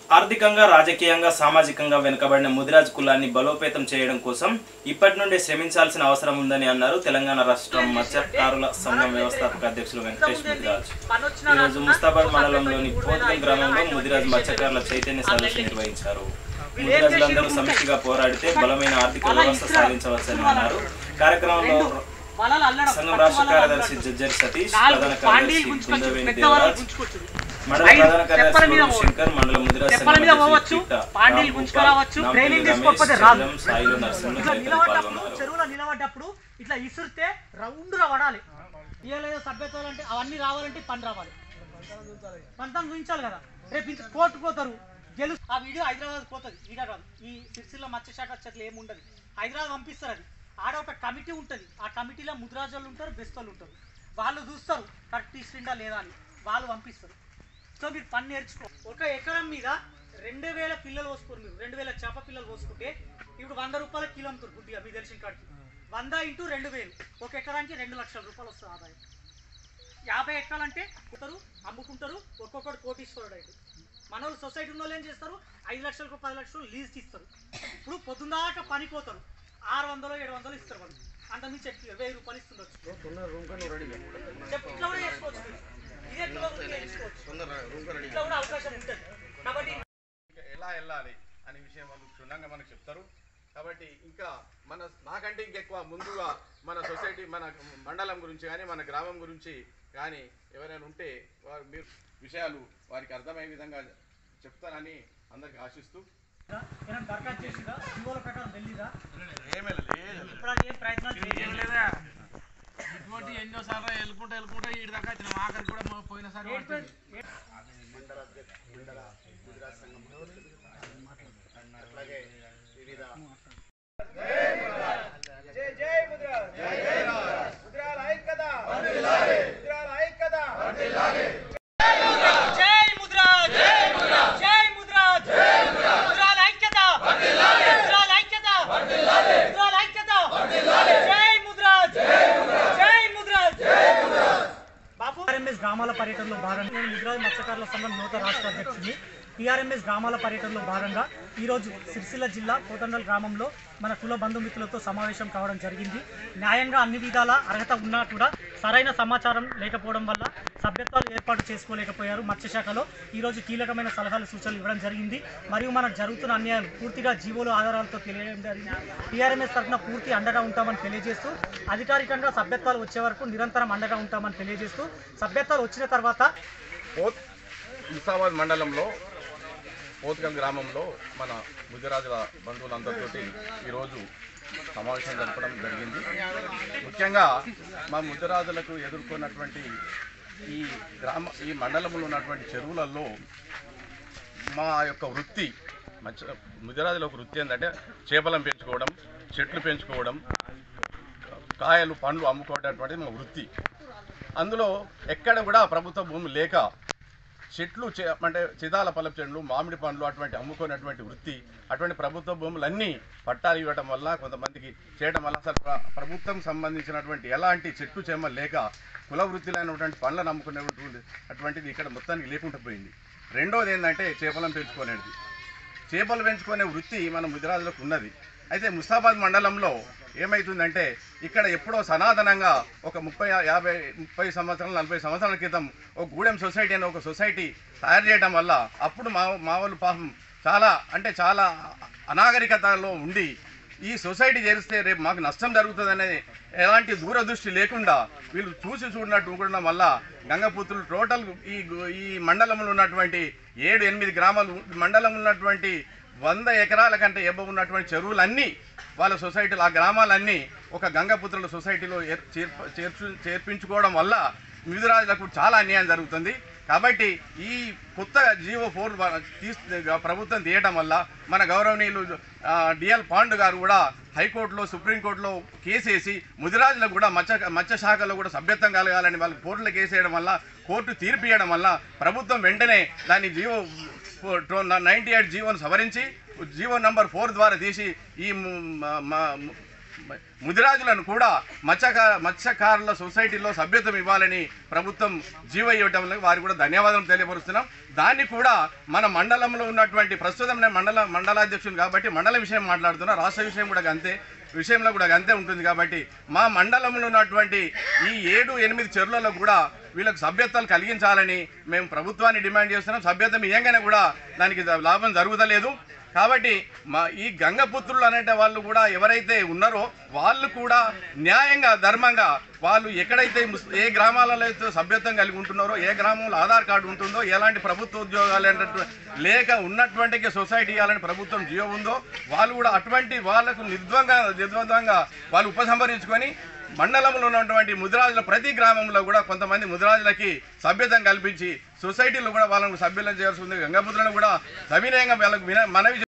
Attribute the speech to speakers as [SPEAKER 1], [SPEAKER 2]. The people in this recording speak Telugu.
[SPEAKER 1] ఆర్థికంగా రాజకీయంగా సామాజికంగా వెనుకబడిన ముదిరాజ్ కులాన్ని బలోపేతం చేయడం కోసం ఇప్పటి నుండే శ్రమించాల్సిన అవసరం ఉందని అన్నారు తెలంగాణ రాష్ట్ర మత్స్యకారుల సంఘం వ్యవస్థాపక అధ్యక్షులు వెంకటేష్ ముదిరాజ్ ఈరోజు ముస్తాబాద్ మండలంలోని పోత్గల్ గ్రామంలో ముదిరాజ్ మత్స్యకారుల చైతన్య సదస్సు నిర్వహించారు ముదిరాజులందరూ సమిష్టిగా పోరాడితే బలమైన ఆర్థిక వ్యవస్థ సాధించవచ్చని అన్నారు కార్యక్రమంలో
[SPEAKER 2] వలలు అల్లడం
[SPEAKER 1] సంఘం రాష్ట్ర కార్యదర్శి జజ్జరి సతీష్ ప్రధాన
[SPEAKER 2] పాండీలు
[SPEAKER 1] కార్యదర్శి
[SPEAKER 2] గుంజుకొచ్చు
[SPEAKER 1] కుందవేణి
[SPEAKER 2] పెద్ద వలలు
[SPEAKER 1] దేవరాజ్
[SPEAKER 2] గుంజుకోవచ్చు
[SPEAKER 1] మండల
[SPEAKER 2] ఐదు
[SPEAKER 1] ప్రధాన
[SPEAKER 2] తెప్పల
[SPEAKER 1] కార్యదర్శి
[SPEAKER 2] మీద
[SPEAKER 1] గౌరవ్ శంకర్ మండల ముదిరాజ్
[SPEAKER 2] తెప్పల మీద
[SPEAKER 1] సంఘం
[SPEAKER 2] పోవచ్చు,
[SPEAKER 1] అధ్యక్షులు పిట్ట
[SPEAKER 2] పాండీలు
[SPEAKER 1] రామ్
[SPEAKER 2] గుంజుకురావచ్చు,
[SPEAKER 1] గోపాల్,
[SPEAKER 2] ట్రైనింగ్
[SPEAKER 1] నాంపల్లి
[SPEAKER 2] తీసుకోకపోతే
[SPEAKER 1] రమేష్,
[SPEAKER 2] రాదు.
[SPEAKER 1] చంద్రం, సాయిలు నరసింహ
[SPEAKER 2] ఇట్లా
[SPEAKER 1] తదితరులు
[SPEAKER 2] నిలబడ్డప్పుడు
[SPEAKER 1] పాల్గొన్నారు
[SPEAKER 2] చెరువులో నిలబడ్డప్పుడు ఇట్లా ఇసురితే రౌండ్గా పడాలి ఇవ్వలేదు సభ్యత్వాలు అంటే అవన్నీ రావాలంటే పని రావాలి పంతం చూపించాలి కదా రేపు ఇంత కోర్టు పోతారు గెలు ఆ వీడియో హైదరాబాద్ పోతుంది ఈడ కాదు ఈ సిరిసిల్ల మత్స్యశాఖ చెట్లు ఏముండదు హైదరాబాద్ పంపిస్తారు అది ఆడ ఒక కమిటీ ఉంటుంది ఆ కమిటీలో ముద్రాజోళ్ళు ఉంటారు బెస్తోళ్ళు ఉంటారు వాళ్ళు చూస్తారు కరెక్ట్ ఇస్తుందా లేదా అని వాళ్ళు పంపిస్తారు సో మీరు పని నేర్చుకో ఒక ఎకరం మీద రెండు వేల పిల్లలు పోసుకోరు మీరు రెండు వేల చేప పిల్లలు పోసుకుంటే ఇప్పుడు వంద రూపాయల కిలో అమ్ముతారు గుడ్డిగా మీకు తెలిసిన కాడికి వంద ఇంటూ రెండు వేలు ఒక ఎకరానికి రెండు లక్షల రూపాయలు వస్తుంది ఆదాయం యాభై ఎకరాలంటే కుట్టరు అమ్ముకుంటారు ఒక్కొక్కడు కోటీశ్వరుడు అయితే మన వాళ్ళు సొసైటీ ఉన్న వాళ్ళు ఏం చేస్తారు ఐదు లక్షలకు పది లక్షలు లీజ్కి ఇస్తారు ఇప్పుడు పొద్దున్నాక పనికి పోతారు ఆరు వందలు ఏడు వందలు ఇస్తారు వాళ్ళు అంత మించి ఎక్కువ వెయ్యి రూపాయలు ఇస్తుండొచ్చు చెప్పు ఇట్లా కూడా చేసుకోవచ్చు మీరు. ఇదే కిలో వృత్తిగా చేసుకోవచ్చు ఇట్లా కూడా అవకాశం ఉంటుంది కాబట్టి
[SPEAKER 3] ఇంకా ఎలా వెళ్ళాలి అనే విషయం వాళ్ళు క్షుణ్ణంగా మనకు చెప్తారు కాబట్టి ఇంకా మన నాకంటే ఇంకెక్కువ ముందుగా మన సొసైటీ మన మండలం గురించి కానీ మన గ్రామం గురించి కానీ ఎవరైనా ఉంటే వారు మీరు విషయాలు వారికి అర్థమయ్యే విధంగా చెప్తానని అందరికి ఆశిస్తూ
[SPEAKER 2] ఏమైనా దరఖాస్తు చేసిందా జీవోల ప్రకారం వెళ్ళిదా
[SPEAKER 3] ఏమీ లేదు
[SPEAKER 2] ఇప్పుడు అది ఏం ప్రయత్నాలు చేయలేదు
[SPEAKER 4] ఇటువంటి ఎన్నో సార్లు వెళ్ళుకుంటా వెళ్ళుకుంటా ఈడి దాకా వచ్చిన ఆఖరికి కూడా మొ- పోయినసారి పడుతుంది
[SPEAKER 2] జై ముద్రాజ్ జై ముద్రాజ్ జై ముద్రాజ్ జై ముద్రాజ్ ముద్రాల ఐక్యత ముద్రాల ఐక్యత ముద్రాల ఐక్యత జై ముద్రాజ్ జై ముద్రాజ్ జై ముద్రాజ్ జై ముద్రాజ్ బాబు టిఆర్ఎంఎస్ గ్రామాల పర్యటనలో భాగంగా నేను ముద్రాజ్ మత్స్యకారుల సంఘం నూతన రాష్ట్ర అధ్యక్షుడిని టీఆర్ఎంఎస్ గ్రామాల పర్యటనలో భాగంగా ఈరోజు సిరిసిల్ల జిల్లా కోతండల్ గ్రామంలో మన కుల బంధుమిత్రులతో సమావేశం కావడం జరిగింది న్యాయంగా అన్ని విధాల అర్హత ఉన్నా కూడా సరైన సమాచారం లేకపోవడం వల్ల సభ్యత్వాలు ఏర్పాటు చేసుకోలేకపోయారు మత్స్యశాఖలో ఈరోజు కీలకమైన సలహాలు సూచనలు ఇవ్వడం జరిగింది మరియు మనకు జరుగుతున్న అన్యాయాలు పూర్తిగా జీవోలు ఆధారాలతో తెలియడం జరిగింది టీఆర్ఎంఎస్ తరఫున పూర్తి అండగా ఉంటామని తెలియజేస్తూ అధికారికంగా సభ్యత్వాలు వచ్చే వరకు నిరంతరం అండగా ఉంటామని తెలియజేస్తూ సభ్యత్వాలు వచ్చిన తర్వాత
[SPEAKER 3] పోత్ ముసాబాద్ మండలంలో పోతుగల్ గ్రామంలో మన ముదిరాజుల బంధువులందరితోటి ఈరోజు సమావేశం జరపడం జరిగింది ముఖ్యంగా మా ముదిరాజులకు ఎదుర్కొన్నటువంటి ఈ గ్రామ ఈ మండలంలో ఉన్నటువంటి చెరువులలో మా యొక్క వృత్తి మత్స్య ముదిరాజుల ఒక వృత్తి ఏంటంటే చేపలను పెంచుకోవడం చెట్లు పెంచుకోవడం కాయలు పండ్లు అమ్ముకోవడం మా వృత్తి అందులో ఎక్కడ కూడా ప్రభుత్వ భూమి లేక చెట్లు చే- అంటే చిదాల పలప చెట్లు మామిడి పండ్లు అటువంటి అమ్ముకునేటువంటి వృత్తి అటువంటి ప్రభుత్వ భూములన్నీ పట్టాలు ఇవ్వడం వల్ల కొంతమందికి చేయడం వల్ల అసలు ప్ర- ప్రభుత్వం సంబంధించినటువంటి ఎలాంటి చెట్టు చేమ లేక కుల వృత్తిలైనటువంటి పండ్లను అమ్ముకునేటువంటి అటువంటిది ఇక్కడ మొత్తానికి లేకుండా పోయింది రెండోది ఏంటంటే చేపలను పెంచుకునేది చేపలు పెంచుకునే వృత్తి మన ముదిరాజులకు ఉన్నది అయితే ముస్తాబాద్ మండలంలో ఏమవుతుందంటే ఇక్కడ ఎప్పుడో సనాతనంగా ఒక ముప్పై యాభై ముప్పై సంవత్సరాలు నలభై సంవత్సరాల క్రితం ఒక గూడెం సొసైటీ అనే ఒక సొసైటీ తయారు చేయడం వల్ల అప్పుడు మా మా వాళ్ళు పాపం చాలా అంటే చాలా అనాగరికతలో ఉండి ఈ సొసైటీ చేరిస్తే రేపు మాకు నష్టం జరుగుతుందనే ఎలాంటి దూరదృష్టి లేకుండా వీళ్ళు చూసి చూడనట్టు ఉండడం వల్ల గంగపుత్రులు టోటల్ ఈ గు- ఈ మండలంలో ఉన్నటువంటి ఏడు ఎనిమిది గ్రామాలు మండలంలో ఉన్నటువంటి వంద ఎకరాల కంటే ఎబ్బ ఉన్నటువంటి చెరువులన్నీ వాళ్ళ సొసైటీలు ఆ గ్రామాలన్నీ ఒక గంగపుత్రుల సొసైటీలో ఏర్- చేర్ప- చేర్చు చేర్పించుకోవడం వల్ల మిథురాజులకు చాలా అన్యాయం జరుగుతుంది కాబట్టి ఈ కొత్త జీవో ఫోర్ తీస్ ప్రభుత్వం తీయటం వల్ల మన గౌరవనీయులు ఆ, డిఎల్ పాండు గారు కూడా హైకోర్టులో సుప్రీంకోర్టులో కేసేసి ముదిరాజులకు కూడా మత్స్య మత్స్య శాఖలో కూడా సభ్యత్వం కలగాలని వాళ్ళు కోర్టులో కేసేయడం వల్ల కోర్టు తీర్పు ఇవ్వడం వల్ల ప్రభుత్వం వెంటనే దాన్ని జీవో నైంటీ ఎయిట్ జీవోను సవరించి జీవో నంబర్ ఫోర్ ద్వారా తీసి ఈ ము- మ- మ- ముదిరాజులను కూడా మత్స్యకార మత్స్యకారుల సొసైటీలో సభ్యత్వం ఇవ్వాలని ప్రభుత్వం జీవ ఇవ్వటం వల్ల వారికి కూడా ధన్యవాదాలు తెలియపరుస్తున్నాం దాన్ని కూడా మన మండలంలో ఉన్నటువంటి ప్రస్తుతం నేను మండల మండలాధ్యక్షుడు కాబట్టి మండల విషయం మాట్లాడుతున్నా రాష్ట్ర విషయం కూడా అంతే విషయంలో కూడా అంతే ఉంటుంది కాబట్టి మా మండలంలో ఉన్నటువంటి ఈ ఏడు ఎనిమిది చెరువులలో కూడా వీళ్ళకు సభ్యత్వాలు కలిగించాలని మేము ప్రభుత్వాన్ని డిమాండ్ చేస్తున్నాం సభ్యత్వం ఇయ్యంగానే కూడా దానికి లాభం జరుగుతలేదు కాబట్టి మా ఈ గంగపుత్రులు అనేట వాళ్ళు కూడా ఎవరైతే ఉన్నారో వాళ్ళు కూడా న్యాయంగా ధర్మంగా వాళ్ళు ఎక్కడైతే ముస్- ఏ గ్రామాలలో అయితే సభ్యత్వం కలిగి ఉంటున్నారో ఏ గ్రామంలో ఆధార్ కార్డు ఉంటుందో ఎలాంటి ప్రభుత్వ ఉద్యోగాలు అనేటట్టు లేక ఉన్నటువంటి సొసైటీ ఇవ్వాలని ప్రభుత్వం జియో ఉందో వాళ్ళు కూడా అటువంటి వాళ్ళకు నిర్ద్వంగా నిర్ద్వందంగా వాళ్ళు ఉపసంహరించుకొని మండలంలో ఉన్నటువంటి ముదిరాజుల ప్రతి గ్రామంలో కూడా కొంతమంది ముదిరాజులకి సభ్యతం కల్పించి సొసైటీలో కూడా వాళ్ళకు సభ్యులను చేయాల్సి ఉంది గంగాపుత్రులను కూడా సవినయంగా వాళ్ళకు విన- మనవి